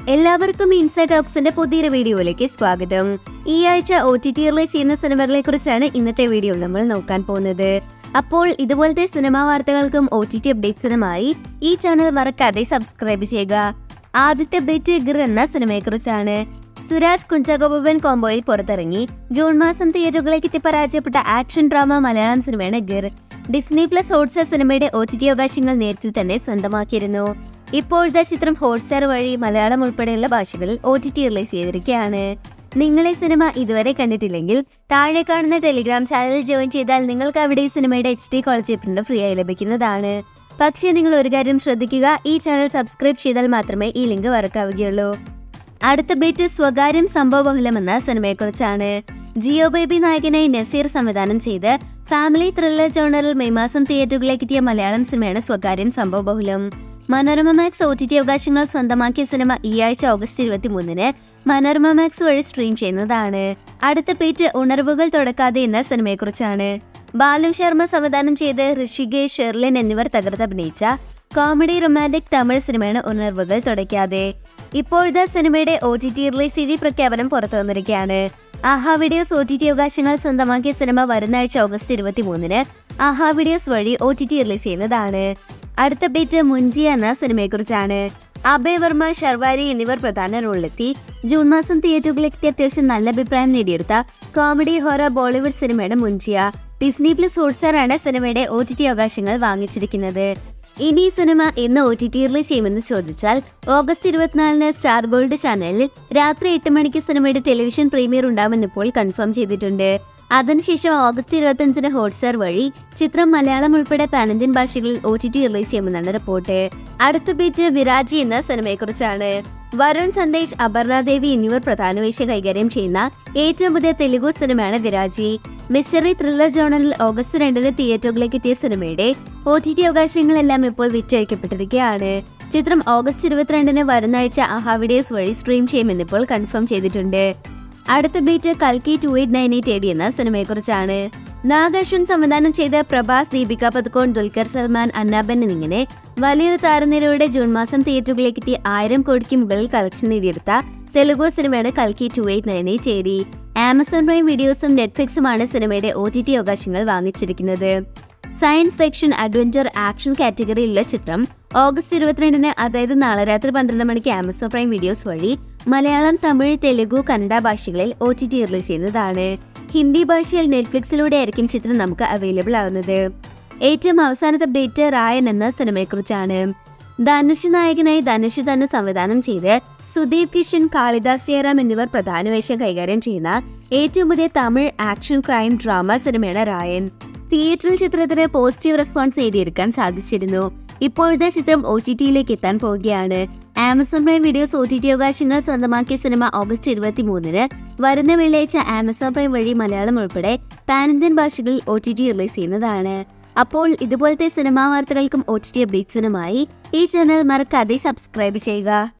എല്ലാവർക്കും ഇൻസൈഡ് ടോക്സിന്റെ പുതിയൊരു വീഡിയോയിലേക്ക് സ്വാഗതം ഈ ആഴ്ച ഒ ടി ടി റിലീസ് ചെയ്യുന്ന സിനിമകളെ കുറിച്ചാണ് ഇന്നത്തെ വീഡിയോയിൽ നമ്മൾ നോക്കാൻ പോകുന്നത് അപ്പോൾ ഇതുപോലത്തെ സിനിമാ വാർത്തകൾക്കും ഒ ടി ടി അപ്ഡേറ്റ്സിനുമായി ഈ ചാനൽ മറക്കാതെ സബ്സ്ക്രൈബ് ചെയ്യുക ആദ്യത്തെ അപ്ഡേറ്റ് ഗിർ എന്ന സിനിമയെക്കുറിച്ചാണ് സുരാജ് കുഞ്ചാഗോപൻ കോംബോയിൽ പുറത്തിറങ്ങി ജൂൺ മാസം തിയേറ്ററുകളിലേക്ക് എത്തി പരാജയപ്പെട്ട ആക്ഷൻ ഡ്രാമ മലയാളം സിനിമയാണ് ഗിർ ഡിസ്നി പ്ലസ് ഹോട്ട്സ്റ്റാർ സിനിമയുടെ ഒ ടി ടി അവകാശങ്ങൾ നേരത്തെ തന്നെ സ്വന്തമാക്കിയിരുന്നു ഇപ്പോഴത്തെ ചിത്രം ഹോട്ട്സ്റ്റാർ വഴി മലയാളം ഉൾപ്പെടെയുള്ള ഭാഷകളിൽ ഒ ടി ടി റിലീസ് ചെയ്തിരിക്കുകയാണ് നിങ്ങൾ ഈ സിനിമ ഇതുവരെ കണ്ടിട്ടില്ലെങ്കിൽ താഴെ കാണുന്ന ടെലിഗ്രാം ചാനലിൽ ജോയിൻ ചെയ്താൽ നിങ്ങൾക്ക് അവിടെ ഈ സിനിമയുടെ H D quality print free ആയി ലഭിക്കുന്നതാണ് പക്ഷേ നിങ്ങൾ ഒരു കാര്യം ശ്രദ്ധിക്കുക ഈ ചാനൽ സബ്സ്ക്രൈബ് ചെയ്താൽ മാത്രമേ ഈ ലിങ്ക് വർക്കാവുകയുള്ളൂ അടുത്ത ബേറ്റ് സ്വകാര്യം സംഭവബഹുലം എന്ന സിനിമയെക്കുറിച്ചാണ് ജിയോ ബേബി നായകനായി നസീർ സംവിധാനം ചെയ്ത് ഫാമിലി ത്രില്ലർ ജോണറിൽ മെയ് മാസം തിയേറ്ററുകളിലേക്ക് എത്തിയ മലയാളം സിനിമയാണ് സ്വകാര്യം സംഭവബഹുലം Manorama Max O T T അവകാശങ്ങൾ സ്വന്തമാക്കിയ സിനിമ ഈ ആഴ്ച ഓഗസ്റ്റ് ഇരുപത്തി മൂന്നിന് മനോരമ മാക്സ് വഴി സ്ട്രീം ചെയ്യുന്നതാണ് അടുത്ത പ്ലേറ്റ് ഉണർവുകൾ തുടക്കാതെ എന്ന സിനിമയെക്കുറിച്ചാണ് ബാലു ശർമ്മ സംവിധാനം ചെയ്ത് ഋഷികേഷ് ഷെർലിൻ എന്നിവർ തകർത്തഭിനയിച്ച കോമഡി റൊമാൻറ്റിക് തമിഴ് സിനിമയാണ് ഉണർവുകൾ തുടയ്ക്കാതെ ഇപ്പോഴത്തെ സിനിമയുടെ ഒ ടി ടി റിലീസ് തീയതി പ്രഖ്യാപനം പുറത്തു വന്നിരിക്കുകയാണ് Aha videos O T T അവകാശങ്ങൾ സ്വന്തമാക്കിയ സിനിമ വരുന്ന ആഴ്ച ഓഗസ്റ്റ് ഇരുപത്തി മൂന്നിന് ആഹാ വീഡിയോസ് വഴി ഒ ടി ടി റിലീസ് ചെയ്യുന്നതാണ് അടുത്ത അപ്ഡേറ്റ് മുഞ്ചി എന്ന സിനിമയെക്കുറിച്ചാണ് അഭയ് വർമ്മ ഷർവാരി എന്നിവർ പ്രധാന റോളിലെത്തി ജൂൺ മാസം തിയേറ്ററുകളിലെത്തി അത്യാവശ്യം നല്ല അഭിപ്രായം നേടിയെടുത്ത കോമഡി ഹൊറർ ബോളിവുഡ് സിനിമയുടെ മുഞ്ചിയ ഡിസ്നി പ്ലസ് ഹോട്ട്സ്റ്റാർ ആണ് സിനിമയുടെ ഒ ടി ടി അവകാശങ്ങൾ വാങ്ങിച്ചിരിക്കുന്നത് ഇനി ഈ സിനിമ എന്ന് ഒ ടി ടി റിലീസ് ചെയ്യുമെന്ന് ചോദിച്ചാൽ ഓഗസ്റ്റ് ഇരുപത്തിനാലിന് സ്റ്റാർ ഗോൾഡ് ചാനലിൽ രാത്രി എട്ട് മണിക്ക് സിനിമയുടെ ടെലിവിഷൻ പ്രീമിയർ ഉണ്ടാവുമെന്ന് ഇപ്പോൾ കൺഫേം ചെയ്തിട്ടുണ്ട് അതിനുശേഷം ഓഗസ്റ്റ് ഇരുപത്തഞ്ചിന് ഹോട്ട്സ്റ്റാർ വഴി ചിത്രം മലയാളം ഉൾപ്പെടെ പാനന്ത്യൻ ഭാഷകളിൽ ഒ ടി ടി റിലീസ് ചെയ്യുമെന്നാണ് റിപ്പോർട്ട് അടുത്ത ബീറ്റ് വിരാജി എന്ന സിനിമയെക്കുറിച്ചാണ് വരുൺ സന്ദേശ് അപർണ ദേവി എന്നിവർ പ്രധാന വേഷം കൈകാര്യം ചെയ്യുന്ന ഏറ്റവും പുതിയ തെലുഗു സിനിമയാണ് വിരാജി മിസ്റ്ററി ത്രില്ലർ ജോണറിൽ ഓഗസ്റ്റ് രണ്ടിന് തിയേറ്ററുകളിലേക്ക് എത്തിയ സിനിമയുടെ ഒ ടി ടി അവകാശങ്ങളെല്ലാം ഇപ്പോൾ വിറ്റഴിക്കപ്പെട്ടിരിക്കുകയാണ് ചിത്രം ഓഗസ്റ്റ് ഇരുപത്തിരണ്ടിന് വരുന്ന ആഴ്ച ആഹാ വീഡിയോസ് വഴി സ്ട്രീം ചെയ്യുമെന്നിപ്പോൾ കൺഫേം ചെയ്തിട്ടുണ്ട് അടുത്ത ബീറ്റ് കൽക്കി two eight nine eight AD എന്ന സിനിമയെക്കുറിച്ചാണ് നാഗാശ്വൻ സംവിധാനം ചെയ്ത പ്രഭാസ് ദീപിക പതുക്കോൺ ദുൽഖർ സൽമാൻ അന്നാബൻ എന്നിങ്ങനെ വലിയൊരു താരനിരയുടെ ജൂൺ മാസം തിയേറ്ററുകളിലേക്ക് എത്തി ആയിരം കോടിക്ക് മുകളിൽ കളക്ഷൻ നേടിയെടുത്ത തെലുഗു സിനിമയാണ് കൽക്കി two eight nine eight AD Amazon Prime വീഡിയോസും നെറ്റ്ഫ്ലിക്സുമാണ് സിനിമയുടെ ഒ ടി ടി അവകാശങ്ങൾ വാങ്ങിച്ചിരിക്കുന്നത് സയൻസ് ഫിക്ഷൻ അഡ്വഞ്ചർ ആക്ഷൻ കാറ്റഗറിയിലുള്ള ചിത്രം ഓഗസ്റ്റ് ഇരുപത്തിരണ്ടിന് അതായത് നാളെ രാത്രി പന്ത്രണ്ട് മണിക്ക് ആമസോൺ പ്രൈം വീഡിയോസ് വഴി മലയാളം തമിഴ് തെലുഗു കന്നഡ ഭാഷകളിൽ ഒ ടി ടി റിലീസ് ചെയ്യുന്നതാണ് ഹിന്ദി ഭാഷയിൽ നെറ്റ്ഫ്ലിക്സിലൂടെ ആയിരിക്കും ചിത്രം നമുക്ക് അവൈലബിൾ ആവുന്നത് ഏറ്റവും അവസാനത്തെ അപ്ഡേറ്റ് റായൻ എന്ന സിനിമയെക്കുറിച്ചാണ് ധനുഷ് നായകനായി ധനുഷ് തന്നെ സംവിധാനം ചെയ്ത് സുദീപ് കിഷൻ കാളിദാസ് ജയറാം എന്നിവർ പ്രധാന വേഷം കൈകാര്യം ചെയ്യുന്ന ഏറ്റവും പുതിയ തമിഴ് ആക്ഷൻ ക്രൈം ഡ്രാമ സിനിമയാണ് റായൻ തിയേറ്ററിൽ ചിത്രത്തിന് പോസിറ്റീവ് റെസ്പോൺസ് നേടിയെടുക്കാൻ സാധിച്ചിരുന്നു ഇപ്പോഴത്തെ ചിത്രം ഒ ടി ടിയിലേക്ക് എത്താൻ പോവുകയാണ് Amazon Prime videos O T T അവകാശങ്ങൾ സ്വന്തമാക്കിയ സിനിമ ഓഗസ്റ്റ് ഇരുപത്തി മൂന്നിന് വരുന്ന വെള്ളിയാഴ്ച ആമസോൺ പ്രൈം വഴി മലയാളം ഉൾപ്പെടെ പാൻ ഇന്ത്യൻ ഭാഷകളിൽ ഒ ടി ടി റിലീസ് ചെയ്യുന്നതാണ് അപ്പോൾ ഇതുപോലത്തെ സിനിമാ വാർത്തകൾക്കും ഒ ടി ടി അപ്ഡേറ്റ്സിനുമായി ഈ ചാനൽ മറക്കാതെ സബ്സ്ക്രൈബ് ചെയ്യുക